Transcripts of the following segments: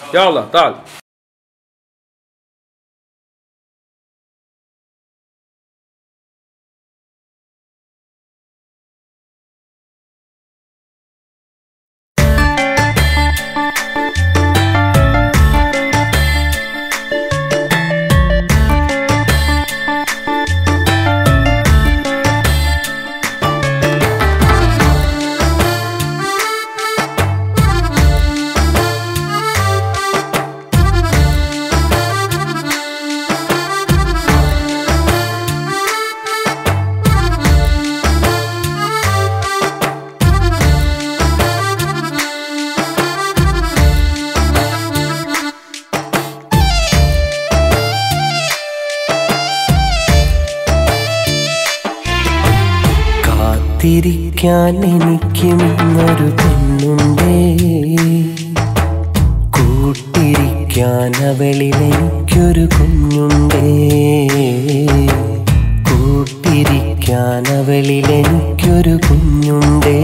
يلا تعال കാത്തിരിക്കാൻ എനിക്കും ഇന്നൊരു പെണ്ണുണ്ടേ കൂട്ടിരിക്കാൻ അവളിൽ എനിക്കൊരു കുഞ്ഞുണ്ടേ കൂട്ടിരിക്കാൻ അവളിൽ എനിക്കൊരു കുഞ്ഞുണ്ടേ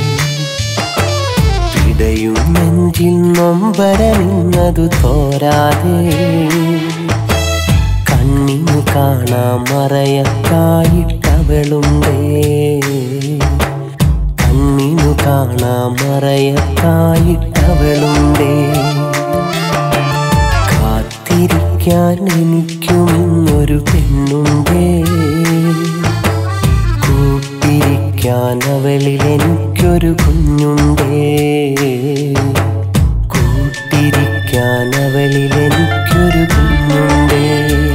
പിടയും നെഞ്ചിൽ നൊമ്പരമിന്നതു തോരാതെ കണ്ണിന് കാണാൻ മറയക്കായിട്ടവളുണ്ടേ കണ്ണിനു കാണാൻ മറയക്കായിട്ടവളുണ്ടേ കാത്തിരിക്കാൻ എനിക്കും ഇന്നൊരു പെണ്ണുണ്ടേ കൂട്ടിരിക്കാൻ അവളിൽ എനിക്കൊരു കുഞ്ഞുണ്ടേ കൂട്ടിരിക്കാൻ അവളിൽ എനിക്കൊരു കുഞ്ഞുണ്ടേ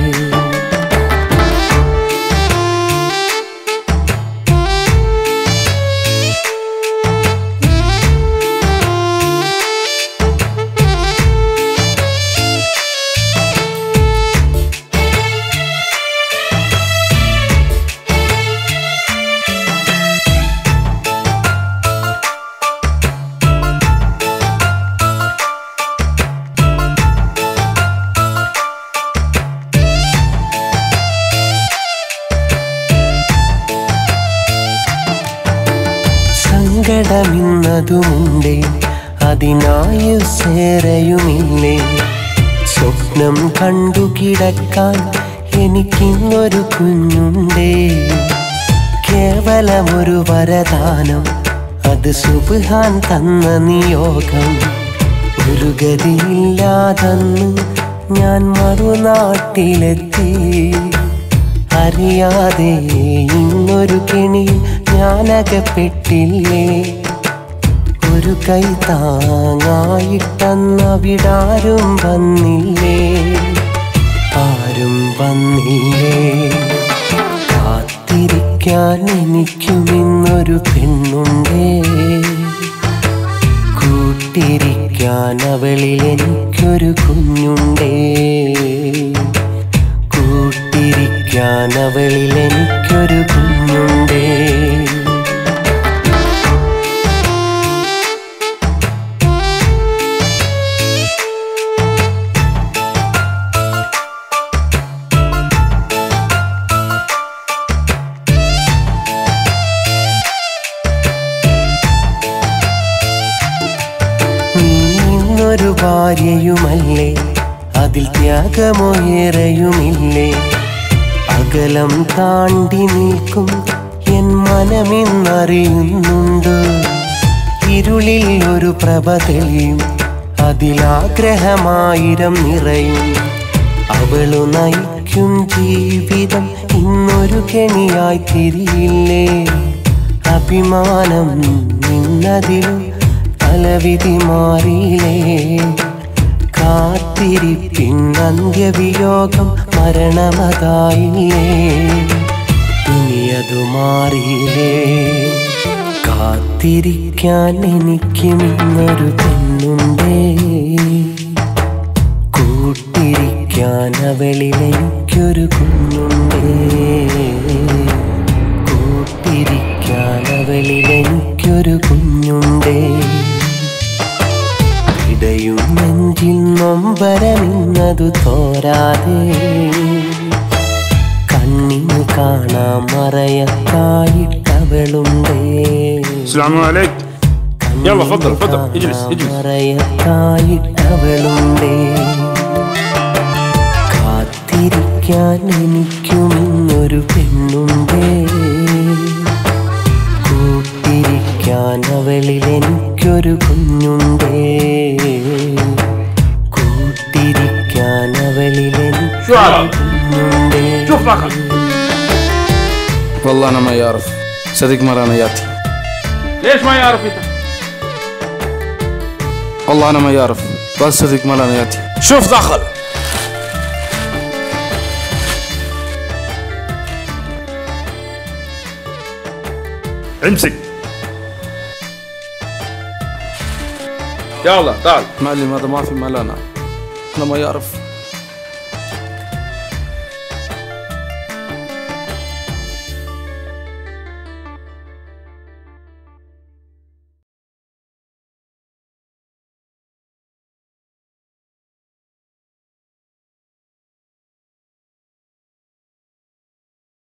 സങ്കടമിന്നതുമുണ്ടേ അതിനായുസേറയുമില്ലേ സ്വപ്നം കണ്ടു കിടക്കാൻ എനിക്കിന്നൊരു കുഞ്ഞുണ്ടേ കേവലമൊരു വരദാനം അത് സുബാൻ തന്ന നിയോഗം ഒരു ഗതിയില്ലാതെന്ന് ഞാൻ മറുനാട്ടിലെത്തി അറിയാതെ ഇന്നൊരു കെണിയിൽ ഞാനകപ്പെട്ടില്ലേ ഒരു കൈ താങ്ങായിട്ടന്നവിടാരും വന്നില്ലേ ആരും വന്നില്ലേ കാത്തിരിക്കാൻ എനിക്കും ഇന്നൊരു പെണ്ണുണ്ടേ കൂട്ടിരിക്കാൻ അവളിൽ എനിക്കൊരു കുഞ്ഞുണ്ടേ കൂട്ടിരിക്കാൻ അവളിൽ എനിക്കൊരു കുഞ്ഞുണ്ടേ നീ ഇന്നൊരു ഭാര്യയുമല്ലേ അതിൽ ത്യാഗമോ ഏറെയുമില്ലേ അകലം താണ്ടി നിൽക്കും എൻ മനമിന്നറിയുന്നുണ്ട് ഇരുളിൽ ഒരു പ്രഭ തെളിയും അതിലാഗ്രഹമായിരം നിറയും അവളു നയിക്കും ജീവിതം ഇന്നൊരു കെണിയായി തിരിയില്ലേ അഭിമാനം നിന്നതിലും തലവിധി മാറിയില്ലേ കാത്തിരിപ്പിൻ അന്ത്യവിയോഗം മരണമതായില്ലേ ഇനിയതു മാറിയില്ലേ കാത്തിരിക്കാൻ എനിക്കും ഇന്നൊരു പെണ്ണുണ്ടേ കൂട്ടിരിക്കാൻ അവളിൽ എനിക്കൊരു കുഞ്ഞുണ്ടേ കൂട്ടിരിക്കാൻ അവളിൽ എനിക്കൊരു കുഞ്ഞുണ്ടേ ഇടയും നെഞ്ചിൽ നൊമ്പരമിന്നതു തോരാതെ കണ്ണിന് കാണാൻ മറയക്കായിട്ടവളുണ്ടേ السلام عليكم يلا تفضل تفضل اجلس اجلس മറയത്തായിട്ടവളുണ്ടേ കാത്തിരിക്കാൻ എനിക്കും ഇന്നൊരു പെണ്ണുണ്ടേ കൂട്ടിരിക്കാൻ അവളിൽ എനിക്കൊരു കുഞ്ഞുണ്ടേ കൂട്ടിരിക്കാൻ അവളിൽ شو هذا؟ എനിക്കുണ്ടേ شوف رقم والله انا ما يعرف صديق مرة ياتي ليش ما يعرف انت؟ والله انا ما يعرف بس صديق مرة ياتي شوف دخل امسك يلا تعال معلم هذا ما في مال انا انا ما يعرف